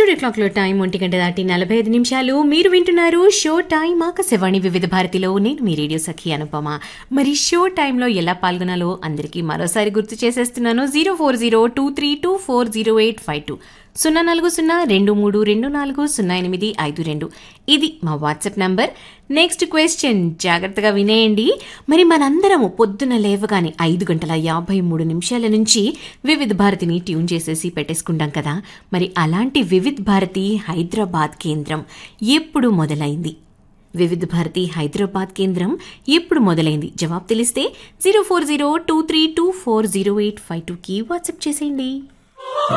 studio clock లో time ఒంటి గంట దాటి నలభై ఐదు నిమిషాలు మీరు వింటున్నారు షో టైం ఆకాశవాణి వివిధ భారతిలో నేను మీ రేడియో సఖి అనుపమ మరి షో టైంలో ఎలా పాల్గొనాలో అందరికీ మరోసారి గుర్తు చేసేస్తున్నాను zero four zero two three two four zero eight five two సున్నా నాలుగు సున్నా రెండు మూడు రెండు నాలుగు సున్నా ఎనిమిది ఐదు రెండు ఇది మా వాట్సాప్ నంబర్ నెక్స్ట్ క్వశ్చన్ జాగ్రత్తగా వినేయండి మరి మనందరము పొద్దున లేవగానే ఐదు గంటల యాభై మూడు నిమిషాల నుంచి వివిధ భారతిని ట్యూన్ చేసేసి పెట్టేసుకుంటాం కదా మరి అలాంటి వివిధ్ భారతి హైదరాబాద్ కేంద్రం ఎప్పుడు మొదలైంది వివిధ భారతి హైదరాబాద్ కేంద్రం ఎప్పుడు మొదలైంది జవాబు తెలిస్తే zero four zero two three two four zero eight five టూకి వాట్సాప్ చేసేయండి